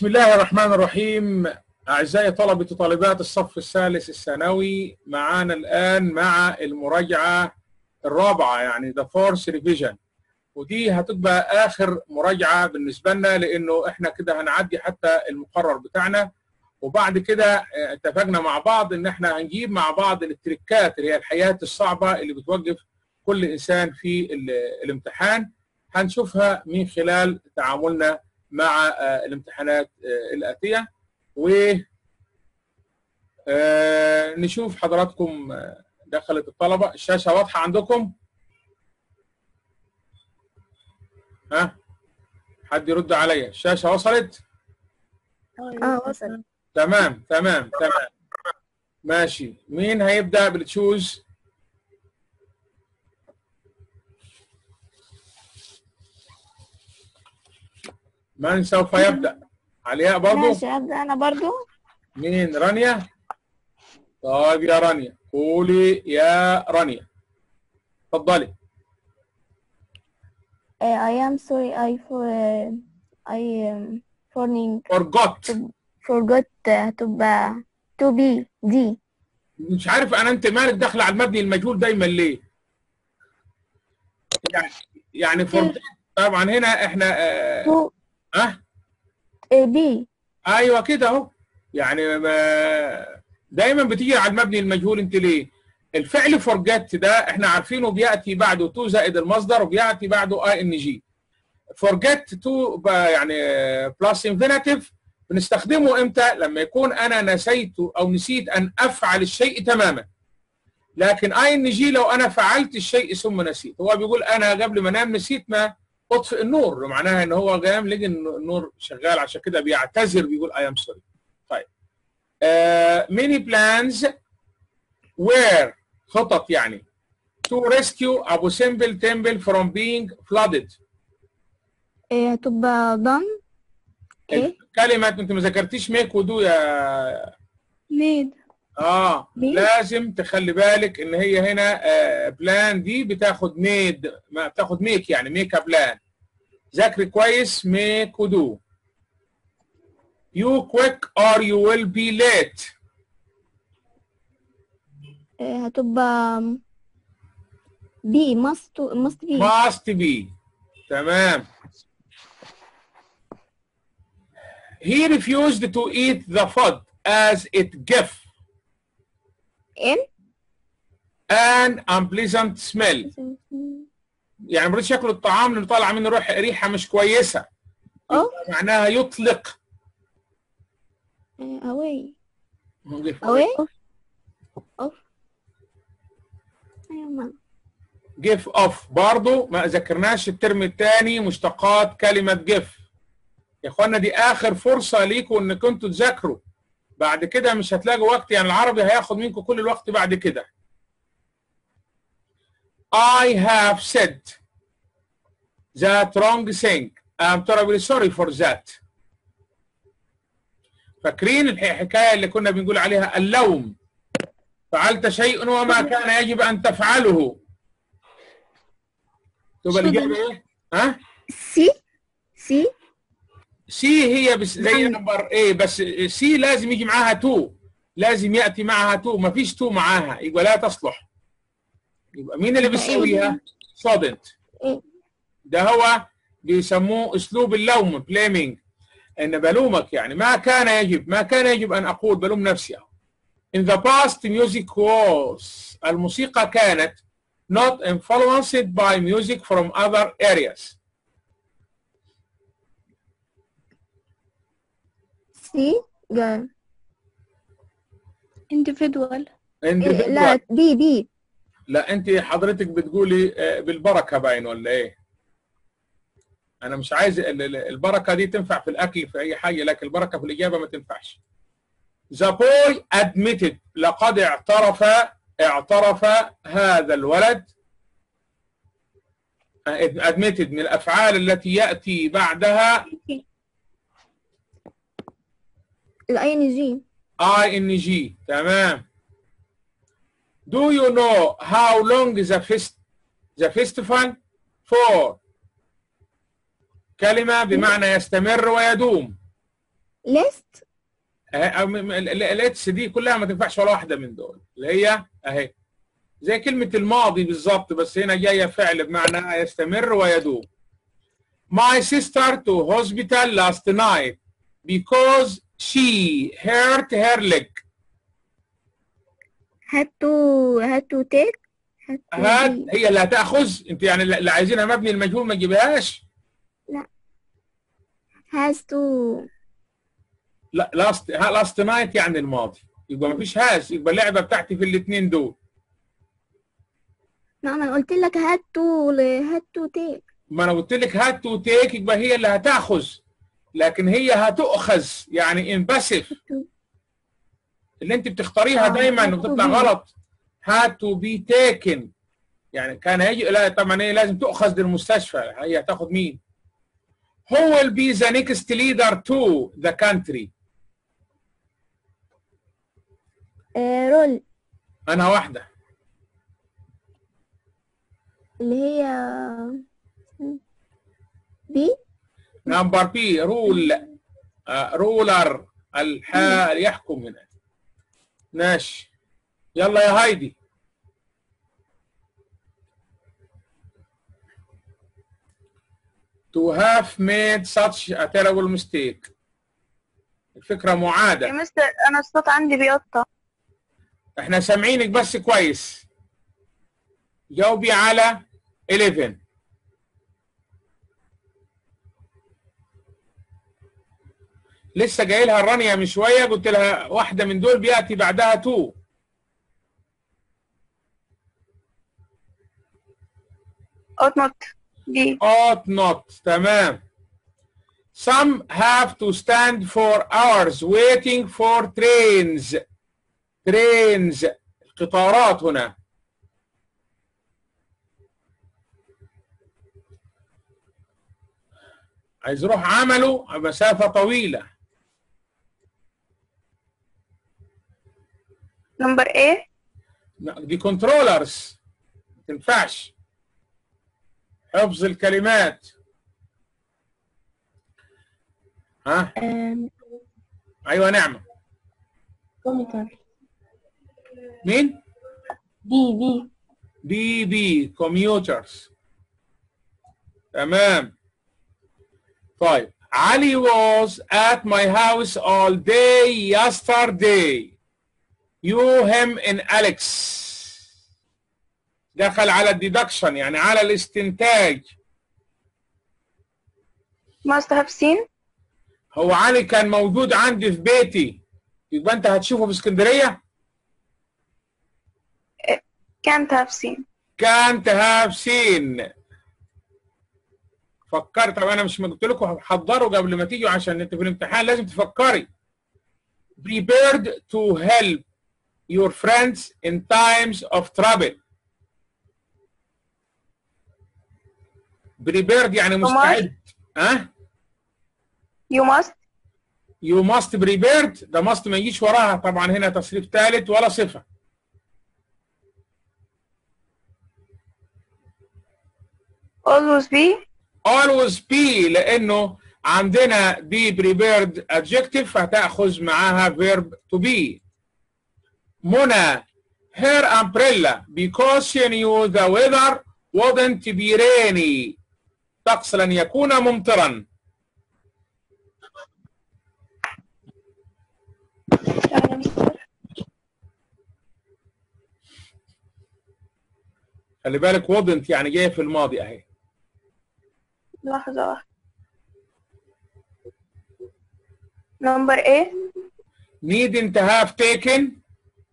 بسم الله الرحمن الرحيم أعزائي طلبة وطالبات الصف الثالث الثانوي معانا الآن مع المراجعة الرابعة يعني the fourth revision ودي هتبقى آخر مراجعة بالنسبة لنا لأنه إحنا كده هنعدي حتى المقرر بتاعنا وبعد كده اتفقنا مع بعض إن إحنا هنجيب مع بعض التريكات اللي هي الحياة الصعبة اللي بتوقف كل إنسان في الامتحان هنشوفها من خلال تعاملنا مع الامتحانات الآتية و نشوف حضراتكم دخلت الطلبة الشاشة واضحة عندكم ها حد يرد عليا الشاشة وصلت اه وصل تمام تمام تمام ماشي مين هيبدأ بالتشوز من سوف يبدأ علياء برضو ماشي ابدا انا برضو مين رانيا طيب يا رانيا قولي يا رانيا اتفضلي Uh, I am sorry I for uh, I um, forning forgot forgot uh, تبقى to be دي مش عارف انا انت مالك داخله على المبني المجهول دايما ليه يعني يعني forget طبعا هنا احنا اه, to أه؟ uh, be ايوه كده اهو يعني ما دايما بتيجي على المبني المجهول انت ليه الفعل forget ده احنا عارفينه بياتي بعده تو زائد المصدر وبياتي بعده اي ان جي forget تو يعني بلس انفينيتيف بنستخدمه امتى لما يكون انا نسيت او نسيت ان افعل الشيء تماما لكن اي ان جي لو انا فعلت الشيء ثم نسيت هو بيقول انا قبل ما انام نسيت ما اطفئ النور معناها ان هو قام لقى النور شغال عشان كده بيعتذر بيقول اي ام سوري طيب ميني بلانز were خطط يعني to rescue Abu Simbel temple from being flooded uh, تبقى done ايه كلمة انت ما ذكرتيش ميك ودو يا made اه مين؟ لازم تخلي بالك ان هي هنا آه بلان دي بتاخد ميد ما بتاخد ميك يعني ميك بلان ذاكري كويس ميك ودو you quick or you will be late uh, هتبقى be must must be must be تمام he refused to eat the food as it gave in an unpleasant smell يعني ما رضيش ياكل الطعام اللي طالع منه روح ريحه مش كويسه اه معناها يطلق uh, away away off ايوه ما جيف اوف برضه ما ذكرناش الترم الثاني مشتقات كلمه جيف يا اخوانا دي اخر فرصه ليكم انكم انتوا تذاكروا بعد كده مش هتلاقوا وقت يعني العربي هياخد منكم كل الوقت بعد كده I have said that wrong thing I'm terribly sorry for that فاكرين الحكايه اللي كنا بنقول عليها اللوم فعلت شيء وما كان يجب ان تفعله تبقى الاجابه ايه؟ ها؟ سي سي سي هي بس زي نمبر ايه بس سي لازم يجي معاها تو لازم ياتي معاها تو ما فيش تو معاها يبقى لا تصلح يبقى مين اللي بيسويها؟ صادنت إيه؟ ده هو بيسموه اسلوب اللوم بليمينج ان بلومك يعني ما كان يجب ما كان يجب ان اقول بلوم نفسي In the past music was الموسيقى كانت not influenced by music from other areas سي جا individual individual. لا بي بي لا انت حضرتك بتقولي آه، بالبركه باين ولا ايه؟ انا مش عايز ال- ال- البركه دي تنفع في الاكل في اي حاجه لكن البركه في الاجابه ما تنفعش. The boy admitted لقد اعترف اعترف هذا الولد آه، admitted من الافعال التي ياتي بعدها الاي ان جي اي ان جي تمام Do you know how long the fest the festival for كلمة بمعنى يستمر ويدوم list الليتس دي كلها ما تنفعش ولا واحده من دول اللي هي اهي زي كلمه الماضي بالظبط بس هنا جايه فعل بمعنى يستمر ويدوم My sister to hospital last night because she hurt her leg. had to had to take had to هات be- هي اللي هتاخذ انت يعني اللي عايزينها مبني المجهول ما تجيبهاش has to لا لاست لاست نايت يعني الماضي يبقى ما فيش هاز يبقى اللعبه بتاعتي في الاثنين دول لا ما انا قلت لك had to had to take ما انا قلت لك هات تو تيك يبقى هي اللي هتاخذ لكن هي هتؤخذ يعني انبسف اللي انت بتختاريها آه، دايما had to وبتطلع be. غلط هات تو بي تيكن يعني كان هيجي لا طبعا هي لازم تؤخذ للمستشفى هي هتاخد مين Who will be the next leader to the country آه رول انا واحده اللي هي بي نمبر بي رول رولر الحال يحكم هنا ماشي يلا يا هايدي to have made such a terrible mistake الفكرة يا معادة مستر انا الصوت عندي بيقطع احنا سامعينك بس كويس جاوبي على 11 لسه جاي لها الرانيا من شويه قلت لها واحده من دول بياتي بعدها تو اوت نوت دي ought not تمام some have to stand for hours waiting for trains trains القطارات هنا عايز يروح عمله مسافة طويلة نمبر ايه دي كنترولرز ما تنفعش حفظ الكلمات ها آم، ايوه نعمه كمبيوتر مين بي بي بي بي كمبيوترز تمام طيب علي was at my house all day yesterday you him and Alex دخل على الديدكشن يعني على الاستنتاج must have seen هو علي كان موجود عندي في بيتي يبقى انت هتشوفه في اسكندريه can't have seen كانت هاف سين فكرت طب انا مش ما قلت لكم حضروا قبل ما تيجوا عشان انت في الامتحان لازم تفكري prepared to help your friends in times of trouble prepared يعني مستعد ها you must you must prepared ده must ما يجيش وراها طبعا هنا تصريف ثالث ولا صفه always be always be لانه عندنا be prepared adjective هتاخذ معاها verb to be منى her umbrella because she knew the weather wouldn't be rainy طقس لن يكون ممطرا يعني مستر خلي بالك wouldn't يعني جايه في الماضي اهي لحظة واحدة نمبر ايه needn't have taken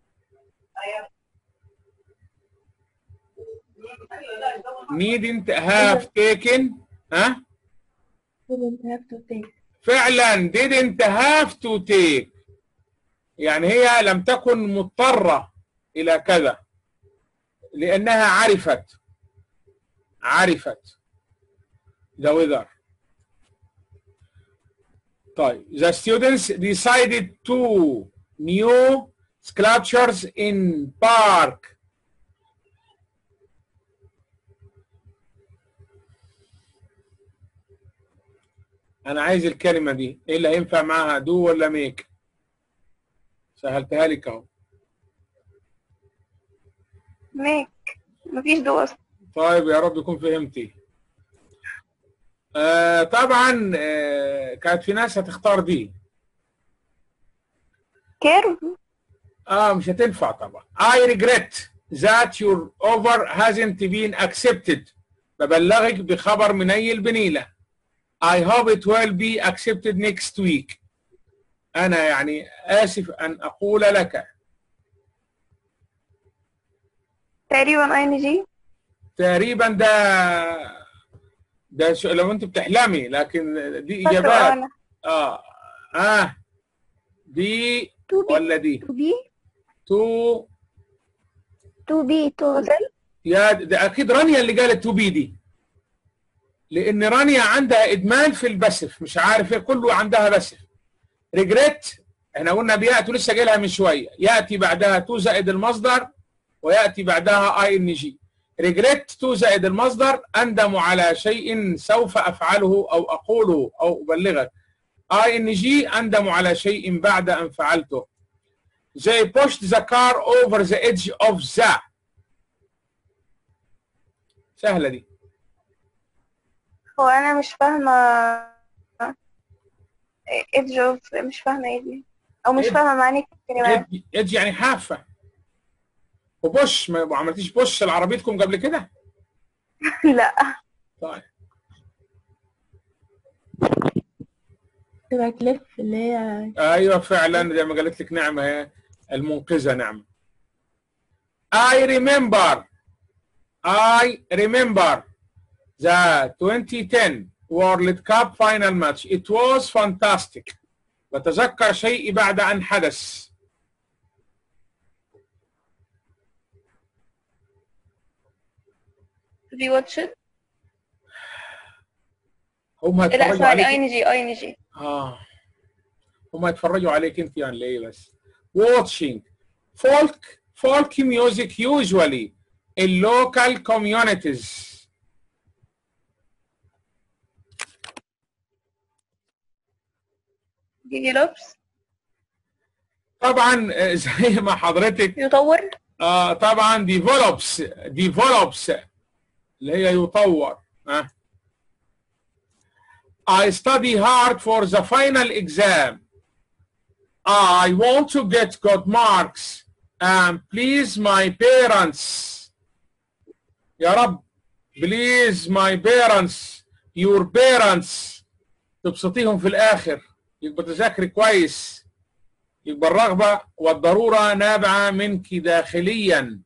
needn't have taken ها didn't have to take فعلا didn't have to take يعني هي لم تكن مضطرة إلى كذا لأنها عرفت عرفت the weather طيب the students decided to new sculptures in park انا عايز الكلمه دي ايه اللي هينفع معاها دو ولا ميك سهلتها لك اهو ميك مفيش دو اصلا طيب يا رب يكون فهمتي آه طبعا آه كانت في ناس هتختار دي كيرف اه مش هتنفع طبعا I regret that your offer hasn't been accepted ببلغك بخبر منيل بنيلة I hope it will be accepted next week أنا يعني آسف أن أقول لك تقريبا اي ان جي تقريبا ده ده شو- لو أنت بتحلمي لكن دي فاكرة إجابات انا آه آه دي to be ولا دي to be تو to be told يا ده اكيد رانيا اللي قالت تو بي دي لان رانيا عندها ادمان في البسف مش عارف ايه كله عندها بسف ريجريت احنا قلنا بياتي لسه جايلها من شويه ياتي بعدها تو زائد المصدر وياتي بعدها اي ان جي ريجريت تو زائد المصدر اندم على شيء سوف افعله او اقوله او ابلغك اي ان جي اندم على شيء بعد ان فعلته They pushed the car over the edge of the سهلة دي هو انا مش فاهمة ايدج اوف مش فاهمة ايه دي او مش إيه؟ فاهمة معنى الكلمات إدج- إدج يعني حافة وبوش ما ما عملتيش بوش لعربيتكم قبل كده لا طيب تبقى كليف اللي هي ايوه فعلا زي ما قالت لك نعمة هي المنقذة نعمة I remember I remember the 2010 World Cup final match it was fantastic بتذكر شيء بعد أن حدث في واتشت هم لا هيتفرجوا سوري اي عليك ان جي اي ان جي اه هم يتفرجوا عليك انت يعني ليه بس watching folk folk music usually in local communities ديفلوبس طبعا آه، زي ما حضرتك يطور آه طبعا develops develops اللي هي يطور آه. I study hard for the final exam. I want to get good marks and please my parents. يا رب please my parents your parents تبسطيهم في الآخر يبقى تذاكري كويس يبقى الرغبة والضرورة نابعة منك داخليا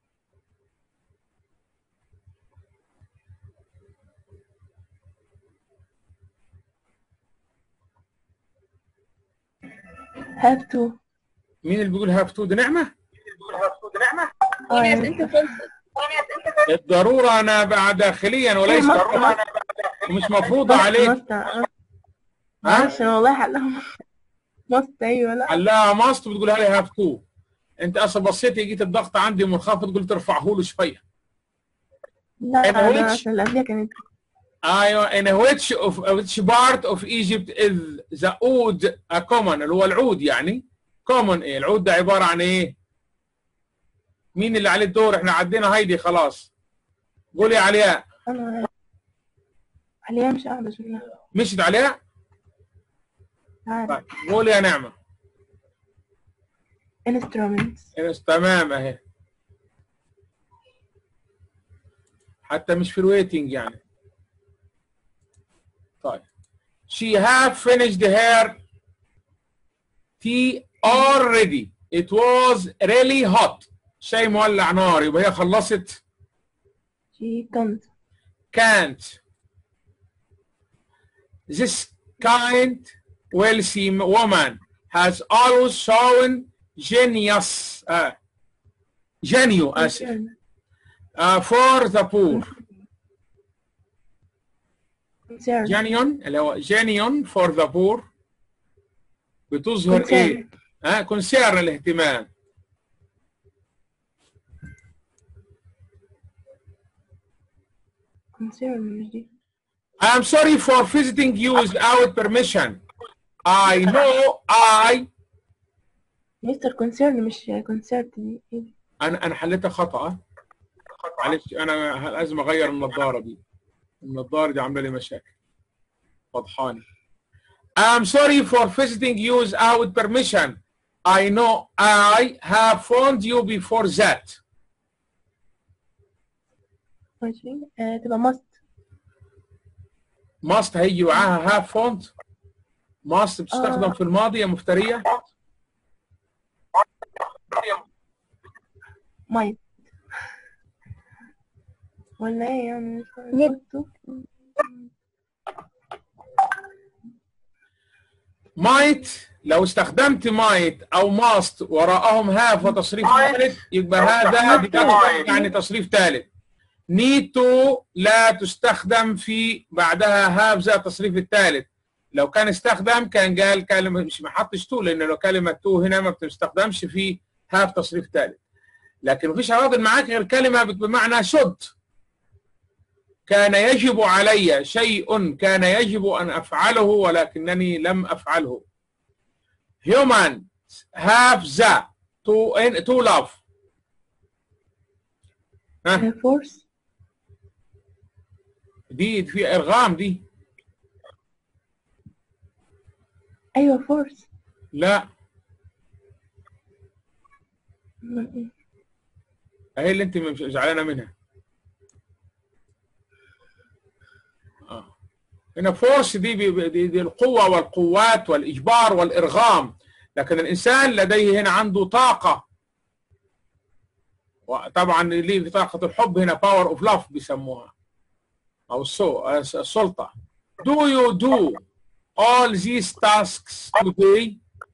have to مين اللي بيقول هاف تو دي نعمة؟ اه يس يعني انت خلصت الضرورة نابعة داخليا وليس مصر- ضرورة ومش مفروضة عليك مست ها؟ معلش انا والله حلها مست ايوه لا حلاها ماست وبتقولها لي هاف تو انت اصلا بصيتي جيت الضغط عندي منخفض قلت ارفعه له شويه لا أنا انا which- عشان اللي قبلها كانت ايوه in which of which part of Egypt is the oud a common اللي هو العود يعني common ايه العود ده عباره عن ايه مين اللي عليه الدور احنا عدينا هايدي خلاص قولي عليها انا عليها مش قاعدة شكلها مشت عليها عارف طيب قولي يا نعمه instruments إنس- تمام اهي حتى مش في الويتنج يعني طيب she have finished her tea already it was really hot شاي مولع نار يبقى هي خلصت she can't can't this kind wealthy woman has always shown genius uh, genio آسف uh, for the poor concern genuine اللي هو genuine for the poor بتظهر concern ايه؟ ها concern الاهتمام concern مش دي I'm sorry for visiting you without permission. I know I مستر كونسيرن مش كونسيرت دي إيه دي؟ انا انا حليتها خطا أه؟ معلش انا لازم اغير النظاره دي النظاره دي عامله لي مشاكل فضحاني I'm sorry for visiting you without permission. I know I have phoned you before that. ماشي آه تبقى ماست must هيجي معاها have phoned must بتستخدم آه. في الماضي يا مفترية مايت ولا ايه يعني Did. might لو استخدمت might او must وراءهم have وتصريف ثالث يبقى هذا deduction يعني تصريف ثالث need to لا تستخدم في بعدها have ذات التصريف الثالث لو كان استخدم كان قال كلمة مش ما حطش تو لان لو كلمة تو هنا ما بتستخدمش في have تصريف ثالث لكن مفيش عواضل معاك غير كلمة بمعنى should كان يجب علي شيء كان يجب أن أفعله ولكنني لم أفعله humans have the to, to love ها فورس دي في إرغام دي ايوه فورس لا هي اللي أنت مش زعلانة منها آه. هنا فورس دي, بي- دي, دي القوة والقوات والإجبار والإرغام لكن الإنسان لديه هنا عنده طاقة وطبعا ليه طاقة الحب هنا باور اوف لاف بيسموها أو السو- السلطة Do you do all these tasks today؟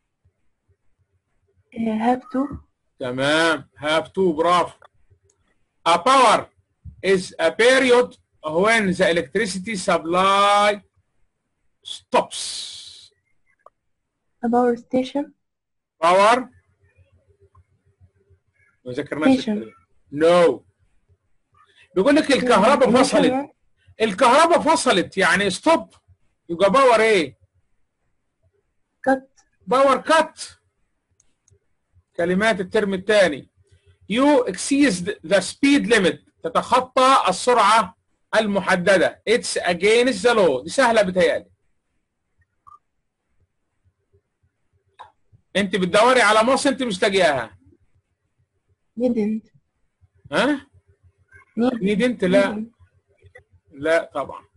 هاف تو تمام have to برافو A power is a period when the electricity supply stops. باور ستيشن Power ما ذكرناش Station. الكلمة. No بيقول لك الكهرباء فصلت الكهرباء فصلت يعني ستوب يبقى باور ايه؟ كت باور كات كلمات الترم الثاني you exceed the speed limit تتخطى السرعة المحددة it's against the law دي سهلة بتهيألي انت بتدوري على مصر انت مش لاقياها didn't ها need نيد انت لا لا طبعا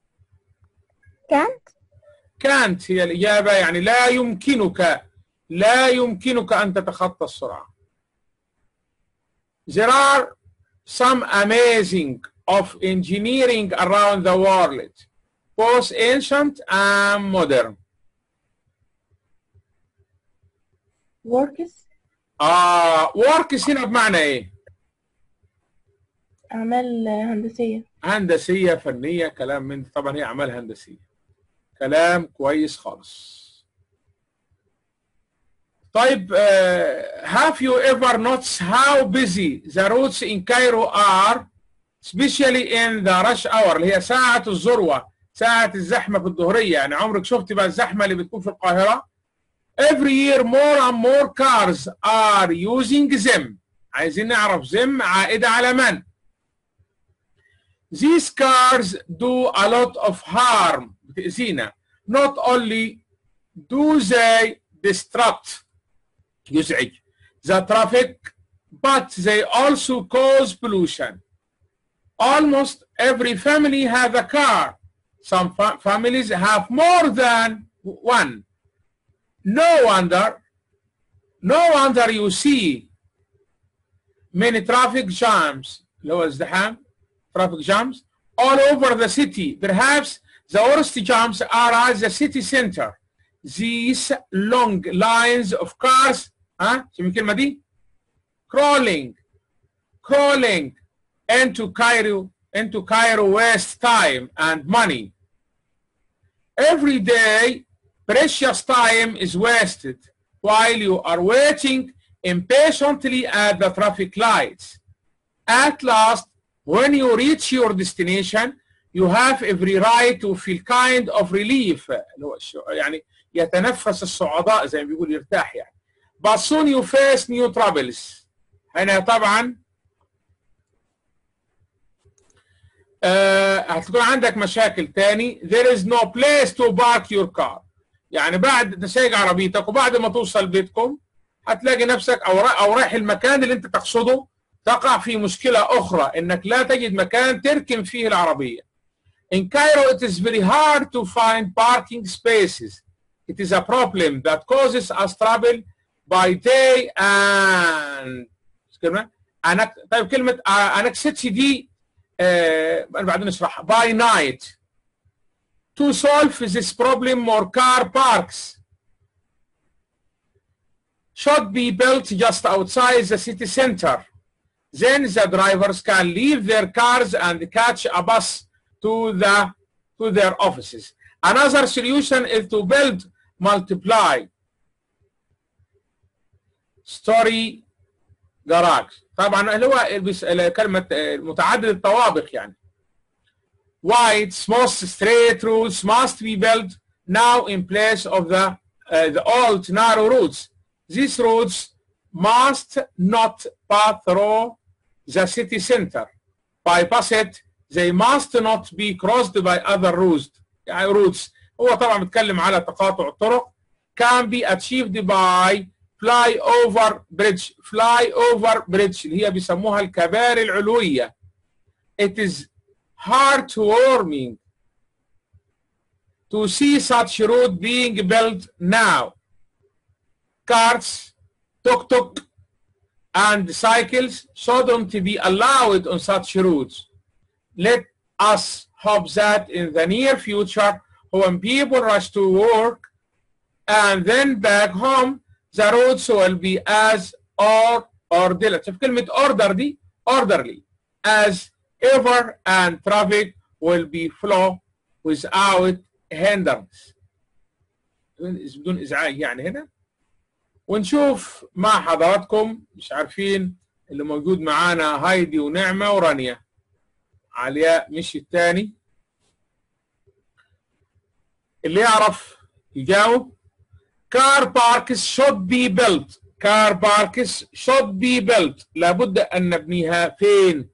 can't كانت هي الإجابة يعني لا يمكنك لا يمكنك أن تتخطى السرعة. There are some amazing of engineering around the world, both ancient and modern. works آه works هنا بمعنى إيه؟ أعمال هندسية هندسية فنية كلام من طبعا هي أعمال هندسية. كلام كويس خالص. طيب uh, have you ever noticed how busy the roads in Cairo are especially in the rush hour اللي هي ساعة الذروة ساعة الزحمة في الظهرية يعني عمرك شفت بقى الزحمة اللي بتكون في القاهرة every year more and more cars are using them عايزين نعرف them عائدة على من These cars do a lot of harm بتأذينا not only do they disrupt يزعج the traffic but they also cause pollution almost every family has a car some fa- families have more than one no wonder no wonder you see many traffic jams اللي هو ازدحام traffic jams all over the city perhaps the worst jams are at the city center these long lines of cars ها شوف الكلمة دي crawling crawling into Cairo into Cairo waste time and money every day precious time is wasted while you are waiting impatiently at the traffic lights at last when you reach your destination you have every right to feel kind of relief اللي هو الش- يعني يتنفس الصعداء زي ما بيقول يرتاح يعني but soon you face new troubles هنا طبعا آه هتكون عندك مشاكل تاني there is no place to park your car يعني بعد تسايق عربيتك وبعد ما توصل بيتكم هتلاقي نفسك او را- او رايح المكان اللي انت تقصده تقع في مشكله اخرى انك لا تجد مكان تركن فيه العربيه. In Cairo it is very hard to find parking spaces. It is a problem that causes us trouble by day and كلمة أنك طيب كلمة anxiety دي آه بعدين نشرحها by night. To solve this problem more car parks should be built just outside the city center. Then the drivers can leave their cars and catch a bus to the to their offices. Another solution is to build multiply story garage. طبعا اللي هو بس- كلمة آه، متعدد الطوابق يعني. Wide, most straight roads must be built now in place of the uh, the old narrow roads. These roads must not pass through the city center. Bypass it. They must not be crossed by other routes. يعني routes. هو طبعا بيتكلم على تقاطع الطرق. Can be achieved by flyover bridge. Flyover bridge اللي هي بيسموها الكباري العلوية. It is heartwarming to see such road being built now. Cars, tuk-tuk, and cycles shouldn't be allowed on such roads. Let us hope that in the near future, when people rush to work and then back home, the roads will be as or orderly. شوف كلمة order دي orderly as ever and traffic will be flow without hindrance. بدون ازعاج يعني هنا ونشوف مع حضراتكم مش عارفين اللي موجود معانا هايدي ونعمة ورانيا علياء مش الثاني اللي يعرف يجاوب car parks should be built car parks should be built لابد أن نبنيها فين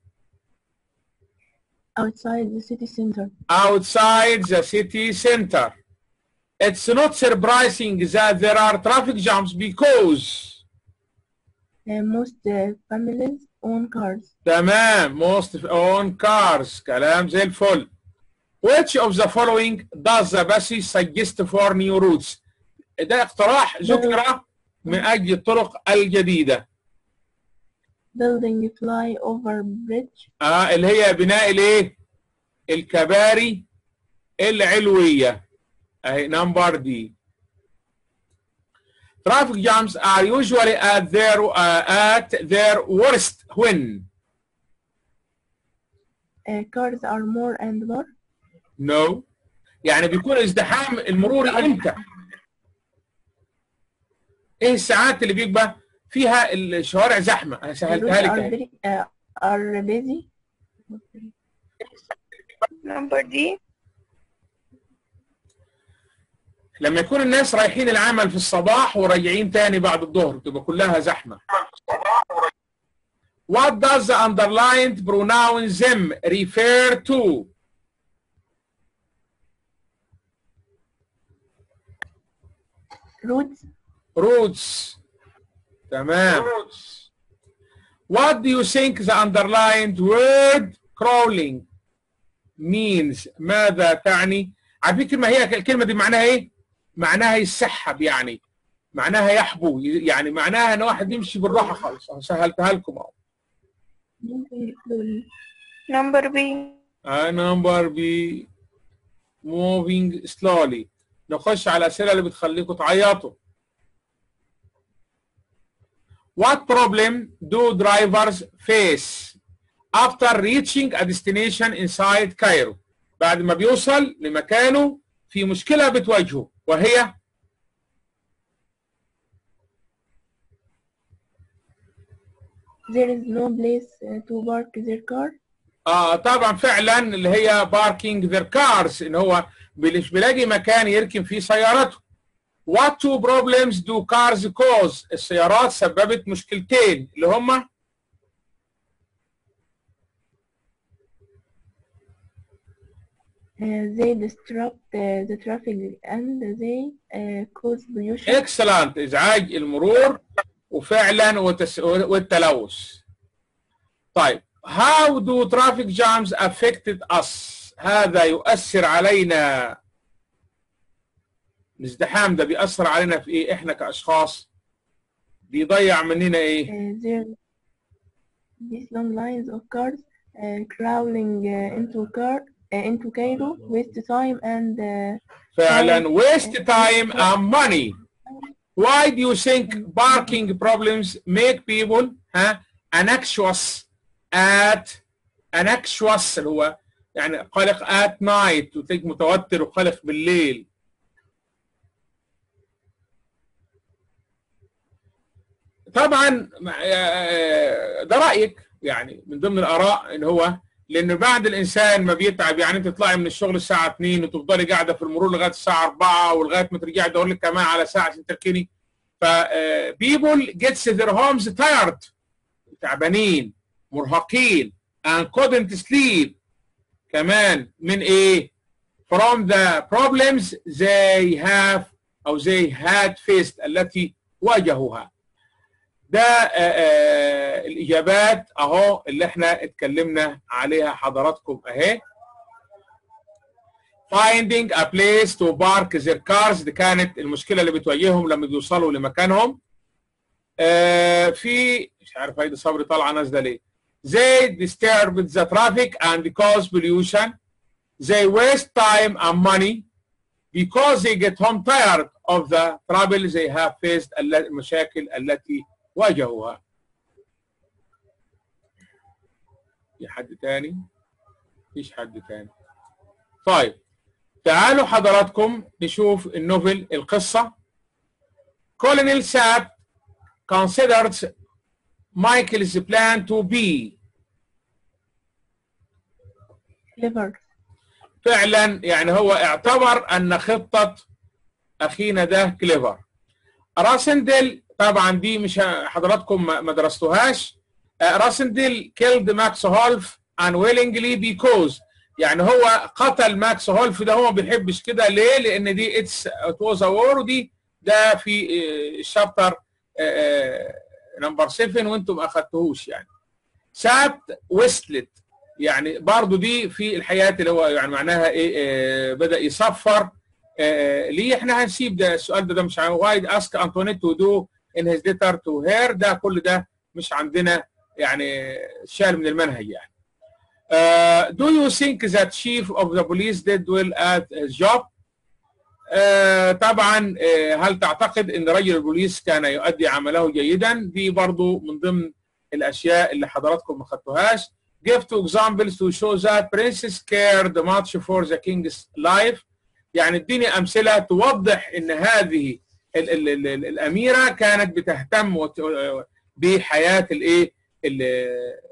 outside the city center. outside the city center it's not surprising that there are traffic jams because Uh, most uh, families own cars. تمام most own cars كلام زي الفل which of the following does the basis suggest for new routes ده اقتراح ذكر من أجل الطرق الجديدة Building flyover bridge. آه اللي هي بناء الايه الكباري العلوية اهي نمبر دي Traffic jams are usually at their uh, at their worst when Uh, cars are more and more. No يعني بيكون ازدحام المروري امتى؟ ايه الساعات اللي بيبقى فيها الشوارع زحمه؟ انا The roads سهلتها لك are اهي. very uh, are busy. number D لما يكون الناس رايحين العمل في الصباح وراجعين تاني بعد الظهر تبقى كلها زحمه. What does the underlined pronoun them refer to? Roads. Routes. تمام. What do you think the underlined word crawling means ماذا تعني على فكرة ما هي الكلمة دي معناها ايه معناها يسحب يعني معناها يحبو يعني معناها ان واحد يمشي بالراحة خالص أهو سهلتها لكم اهو Moving slowly. number B آه، number B moving slowly نخش على الأسئلة اللي بتخليكم تعيطوا What problem do drivers face after reaching a destination inside Cairo بعد ما بيوصل لمكانه في مشكلة بتواجهه وهي There is no place uh, to park their car. اه طبعا فعلا اللي هي باركينج ذير كارز ان هو مش بيلاقي مكان يركن فيه سيارته What two problems do cars cause؟ السيارات سببت مشكلتين اللي هما Uh, they disrupt uh, the traffic and they uh, cause pollution. excellent ازعاج المرور وفعلا وتس... والتلوث. طيب how do traffic jams affected us؟ هذا يؤثر علينا الازدحام ده بيأثر علينا في ايه؟ احنا كأشخاص بيضيع مننا ايه؟ Uh, there, these long lines of cars uh, crawling uh, into car uh, into Cairo waste time and uh, فعلا waste time and money. Why do you think parking problems make people ها anxious at anxious اللي هو يعني قلق at night وتلاقيك متوتر وقلق بالليل طبعا آه، ده رايك يعني من ضمن الاراء ان هو لان بعد الانسان ما بيتعب يعني انت تطلعي من الشغل الساعه 2 وتفضلي قاعده في المرور لغايه الساعه 4 ولغايه ما ترجعي تدور لك كمان على ساعه عشان تركني ف people gets their homes tired تعبانين مرهقين and couldn't sleep كمان من ايه from the problems they have او they had faced التي واجهوها ده آه، آه، الاجابات اهو اللي احنا اتكلمنا عليها حضراتكم اهي finding a place to park their cars دي كانت المشكله اللي بتواجههم لما بيوصلوا لمكانهم آه، في مش عارف هيدي صبري طالعه نازله ليه they disturb the traffic and cause pollution they waste time and money because they get home tired of the trouble they have faced الل- المشاكل التي واجهوها في حد تاني مفيش حد تاني طيب تعالوا حضراتكم نشوف النوفل القصة كولونيل ساب considers Michael's plan to be clever. فعلا يعني هو اعتبر ان خطة اخينا ده كليفر راسندل طبعا دي مش ه- حضراتكم ما ما درستوهاش آه، راسندل كيلد ماكس هولف unwillingly because يعني هو قتل ماكس هولف ده هو ما بيحبش كده ليه؟ لان دي اتس ات واز وور ودي ده في الشابتر نمبر 7 وانتم ما اخدتوهوش يعني سابت ويستلت يعني برضو دي في الحياه اللي هو يعني معناها ايه آه، بدا يصفر آه، ليه احنا هنسيب ده السؤال ده ده مش وايد اسك انطونيت تو دو ان هيز ليتر تو هير ده كل ده مش عندنا يعني شال من المنهج يعني Uh, do you think that chief of the police did well at his job? Uh, طبعا uh, هل تعتقد ان رجل البوليس كان يؤدي عمله جيدا؟ دي برضو من ضمن الاشياء اللي حضراتكم ما خدتوهاش. Give two examples to show that princess cared much for the king's life. يعني اديني امثله توضح ان هذه ال ال ال ال الاميره كانت بتهتم وت- بحياه الايه ال-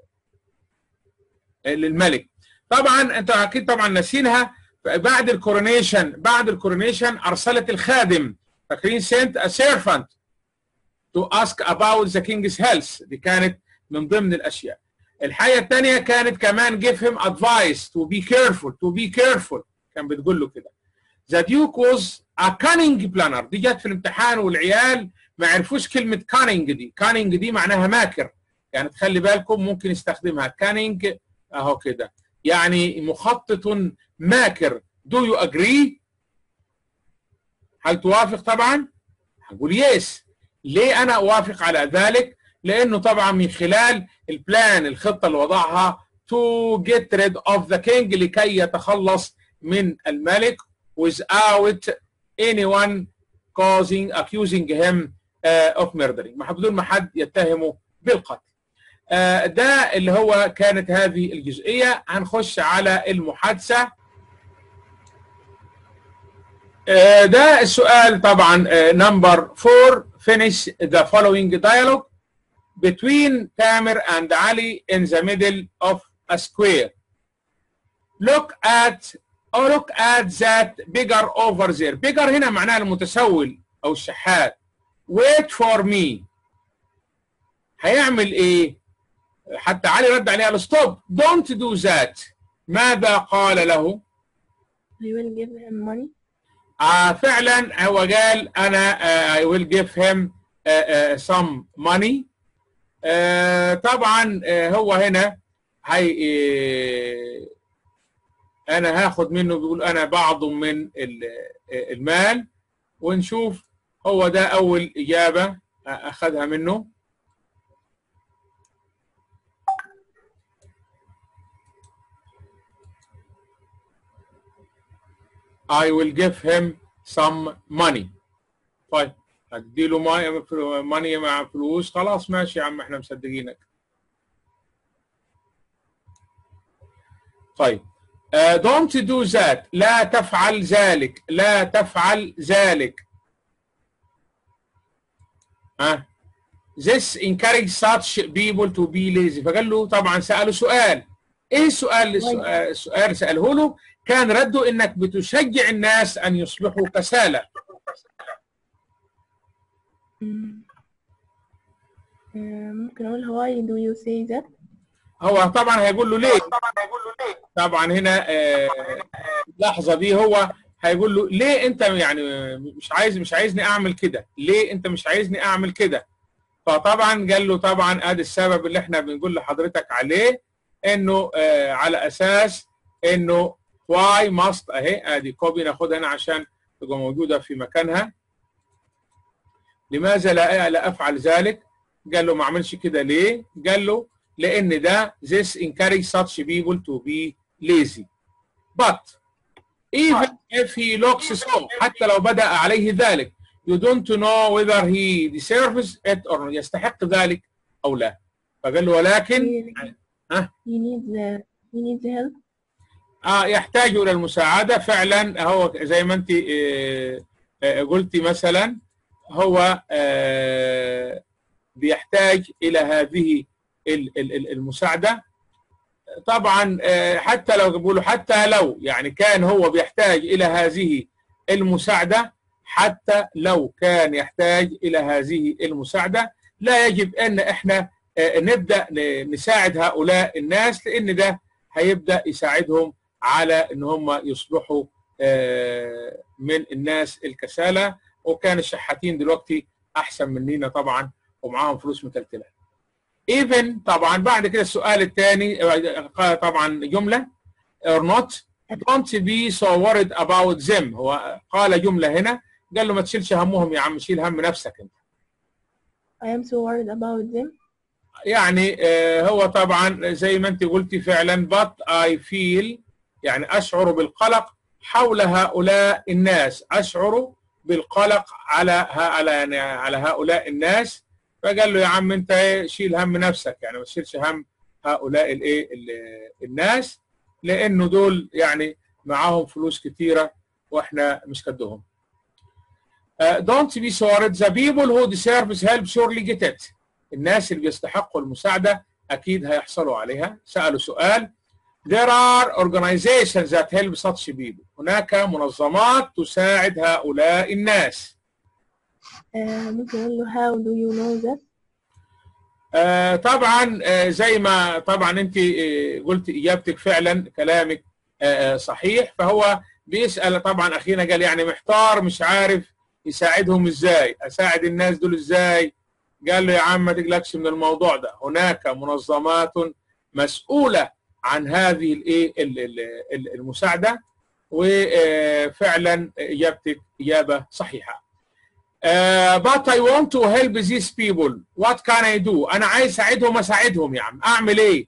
للملك طبعا انت اكيد طبعا ناسينها بعد الكورونيشن بعد الكورونيشن ارسلت الخادم فاكرين سنت a servant to ask about the king's health دي كانت من ضمن الاشياء الحاجه الثانيه كانت كمان give him advice to be careful to be careful كان بتقول له كده the duke was a cunning planner دي جت في الامتحان والعيال ما عرفوش كلمه cunning دي cunning دي معناها ماكر يعني تخلي بالكم ممكن يستخدمها cunning اهو كده يعني مخطط ماكر do you agree هل توافق طبعا هقول يس ليه انا اوافق على ذلك لانه طبعا من خلال البلان الخطه اللي وضعها to get rid of the king لكي يتخلص من الملك without anyone causing accusing him uh, of murdering ما بدون ما حد يتهمه بالقتل آه، ده اللي هو كانت هذه الجزئية هنخش على المحادثة آه، ده السؤال طبعا نمبر 4 finish the following dialogue between Tamer and Ali in the middle of a square look at or look at that bigger over there bigger هنا معناها المتسول او الشحات wait for me هيعمل ايه حتى علي رد عليها الستوب don't do that ماذا قال له I will give him money آه فعلا هو قال انا آه I will give him آه آه some money آه طبعا آه هو هنا هي آه انا هاخد منه بيقول انا بعض من ال- آه، المال ونشوف هو ده اول اجابه آه، اخذها منه I will give him some money. طيب هتديله ماني مع فلوس خلاص ماشي يا عم احنا مصدقينك. طيب uh, don't do that لا تفعل ذلك لا تفعل ذلك. ها This encourage such people to be lazy فقال له طبعا سأله سؤال ايه السؤال السؤال السؤال سأله له كان رده انك بتشجع الناس ان يصبحوا كسالى مم. آه، ممكن أقول why do you say that هو طبعا هيقول له ليه طبعا هنا آه، اللحظه دي هو هيقول له ليه انت يعني مش عايز مش عايزني اعمل كده ليه انت مش عايزني اعمل كده فطبعا قال له طبعا ادي السبب اللي احنا بنقول لحضرتك عليه انه آه، على اساس انه why must اهي ادي كوبي ناخدها هنا عشان تبقى موجوده في مكانها لماذا لا لا افعل ذلك قال له ما اعملش كده ليه قال له لان ده this encourage such people to be lazy but even if he looks so حتى لو بدأ عليه ذلك you don't know whether he deserves it or not يستحق ذلك او لا فقال له ولكن ها؟ he needs uh, he needs help آه يحتاج الى المساعده فعلا هو زي ما انت آه، آه، قلتي مثلا هو آه، بيحتاج الى هذه ال- ال- ال- المساعده طبعا آه، حتى لو بيقولوا حتى لو يعني كان هو بيحتاج الى هذه المساعده حتى لو كان يحتاج الى هذه المساعده لا يجب ان احنا آه، نبدا ن- نساعد هؤلاء الناس لان ده هيبدا يساعدهم على ان هم يصبحوا آه، من الناس الكسالى وكان الشحاتين دلوقتي احسن مننا طبعا ومعاهم فلوس متلتله. ايفن طبعا بعد كده السؤال الثاني طبعا جمله or not don't be so worried about them هو قال جمله هنا قال له ما تشيلش همهم يا عم شيل هم نفسك انت. I am so worried about them يعني آه، هو طبعا زي ما انت قلتي فعلا but I feel يعني اشعر بالقلق حول هؤلاء الناس اشعر بالقلق على ها- على يعني على هؤلاء الناس فقال له يا عم انت إيه، شيل هم نفسك يعني ما تشيلش هم هؤلاء الايه ال- الناس لانه دول يعني معاهم فلوس كتيره واحنا مش قدهم. Uh, don't be sorry the people who deserve help surely get it. الناس اللي بيستحقوا المساعدة أكيد هيحصلوا عليها سألوا سؤال There are organizations that help such people هناك منظمات تساعد هؤلاء الناس آه، ممكن أقول له how do you know that آه طبعا آه زي ما طبعا انت آه قلت اجابتك فعلا كلامك آه آه، صحيح فهو بيسال طبعا اخينا قال يعني محتار مش عارف يساعدهم ازاي اساعد الناس دول ازاي قال له يا عم ما تقلقش من الموضوع ده هناك منظمات مسؤوله عن هذه الايه ال- ال- ال- المساعده وفعلا اجابتك اجابه صحيحه Uh, but I want to help these people. What can I do? أنا عايز أساعدهم أساعدهم يا عم أعمل إيه؟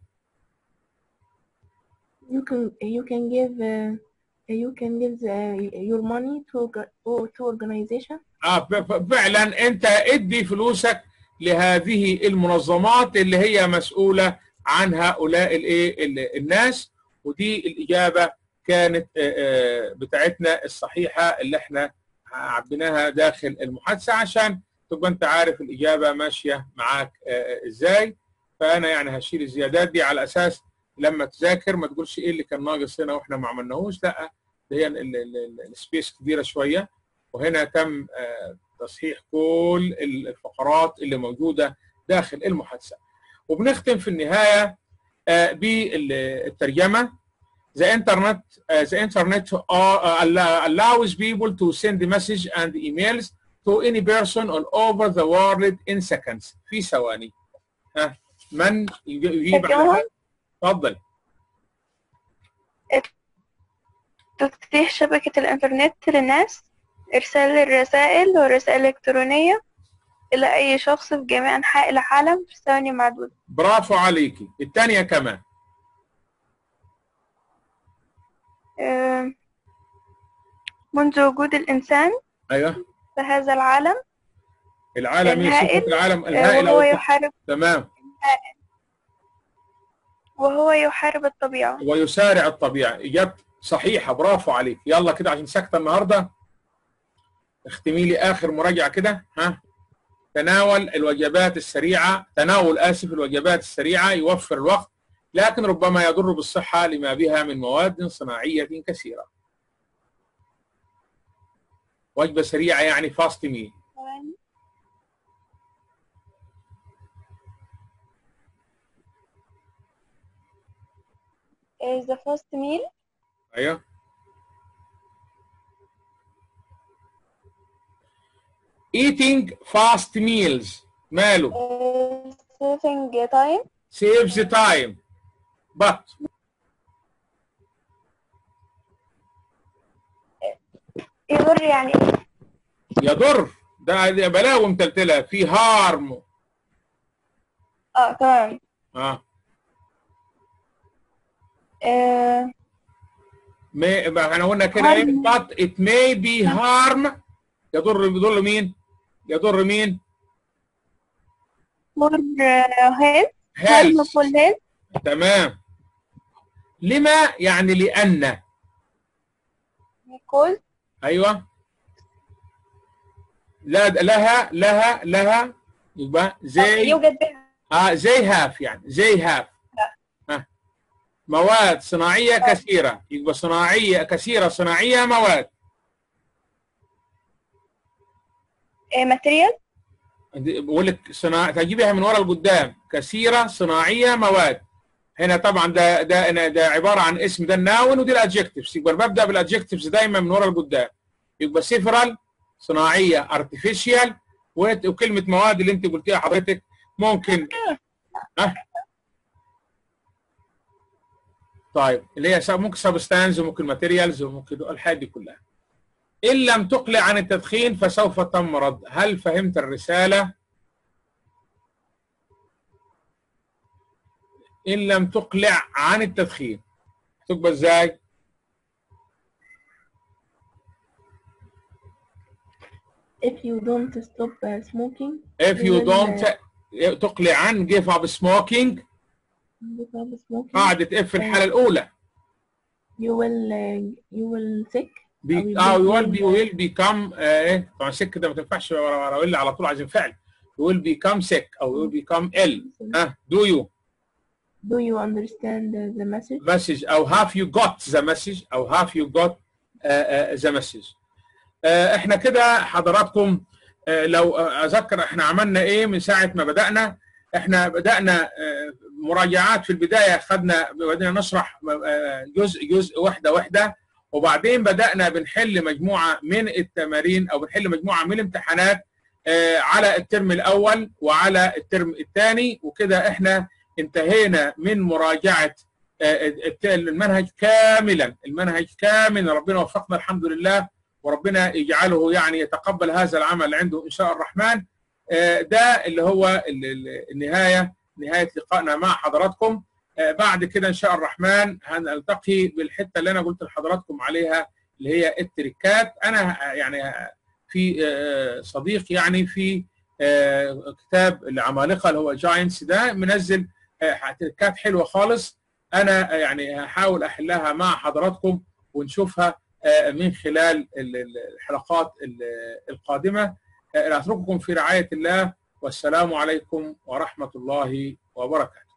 you can you can give uh, you can give the, your money to orga- or to organization آه ف- ف- فعلا أنت ادي فلوسك لهذه المنظمات اللي هي مسؤولة عن هؤلاء الإيه ال- الناس ودي الإجابة كانت آه، آه، بتاعتنا الصحيحة اللي إحنا عبيناها داخل المحادثة عشان تبقى أنت عارف الإجابة ماشية معاك آه، آه، إزاي فأنا يعني هشيل الزيادات دي على أساس لما تذاكر ما تقولش ايه اللي كان ناقص هنا واحنا ما عملناهوش لا ده هي ال- ال- ال- السبيس كبيره شويه وهنا تم آه، تصحيح كل الفقرات اللي موجوده داخل المحادثه وبنختم في النهايه آه، بالترجمه The internet, uh, the internet uh, allow- allows people to send message and emails to any person all over the world in seconds في ثواني ها من يجي- يجيب ترجمة؟ على اتفضل تفتيح شبكة الإنترنت للناس إرسال الرسائل والرسائل الإلكترونية إلى أي شخص في جميع أنحاء العالم في ثواني معدودة برافو عليكي الثانيه كمان آه، منذ وجود الإنسان ايوه في هذا العالم العالم الهائل، يشوف العالم آه، الهائل وهو أو- يحارب تمام وهو يحارب الطبيعة ويسارع الطبيعه اجابه صحيحه برافو عليك يلا كده عشان ساكته النهارده اختمي لي اخر مراجعه كده ها تناول الوجبات السريعه تناول اسف الوجبات السريعه يوفر الوقت لكن ربما يضر بالصحه لما بها من مواد صناعيه كثيره وجبه سريعه يعني فاست ميل The first meal ايوه eating fast meals ماله is saving time saves the time but يضر يعني يضر ده ده بلاوي متلتله في هارم اه تمام اه آه، ما ما احنا قلنا كده ايه harm. but it may be harm يضر يضر مين؟ يضر مين؟ for uh, health health harmful health تمام لما يعني لأن because ايوه لا لها لها لها يبقى زي يوجد بها اه زي هاف يعني زي هاف آه. مواد صناعية كثيرة يبقى صناعية كثيرة صناعية مواد آه، material دي- بقول لك صناع تجيبها من ورا لقدام كثيرة صناعية مواد هنا طبعا ده ده ده, ده عبارة عن اسم ده الناون ودي الادجكتيفز يبقى ببدأ بالادجكتيفز دايما من ورا لقدام يبقى سيفرال صناعية ارتفيشال وكلمة مواد اللي انت قلتيها حضرتك ممكن ها طيب اللي هي سب- ممكن سبستانز وممكن ماتيريالز وممكن الحاجات دي كلها إن لم تقلع عن التدخين فسوف تمرض هل فهمت الرسالة؟ إن لم تقلع عن التدخين تبقى إزاي؟ If you don't stop uh, smoking, If you Then, don't تقلع عن give up smoking give up smoking, قاعدة اف الحالة الأولى you will uh, you will sick. بي... أو اه يبقى will be فيه- will become آه، ايه طبعا sick ده ما تنفعش ورا ورا will على طول عايزين فعل will become sick أو will become ill ها do you Do you understand the, the message? message او have you got the message او have you got uh, uh, the message uh, احنا كده حضراتكم uh, لو uh, اذكر احنا عملنا ايه من ساعه ما بدانا احنا بدانا uh, مراجعات في البدايه خدنا بدأنا نشرح uh, جزء جزء واحده واحده وبعدين بدانا بنحل مجموعه من التمارين او بنحل مجموعه من الامتحانات uh, على الترم الاول وعلى الترم الثاني وكده احنا انتهينا من مراجعه آه، الت- المنهج كاملا المنهج كامل ربنا وفقنا الحمد لله وربنا يجعله يعني يتقبل هذا العمل عنده ان شاء الرحمن آه، ده اللي هو ال- ال- النهايه نهايه لقائنا مع حضراتكم آه، بعد كده ان شاء الرحمن هنلتقي بالحته اللي انا قلت لحضراتكم عليها اللي هي التركات انا يعني في آه، صديق يعني في آه، كتاب العمالقه اللي هو جاينتس ده منزل آه، تركات حلوه خالص انا يعني هحاول احلها مع حضراتكم ونشوفها آه، من خلال ال- ال- الحلقات ال- القادمه آه، اترككم في رعايه الله والسلام عليكم ورحمه الله وبركاته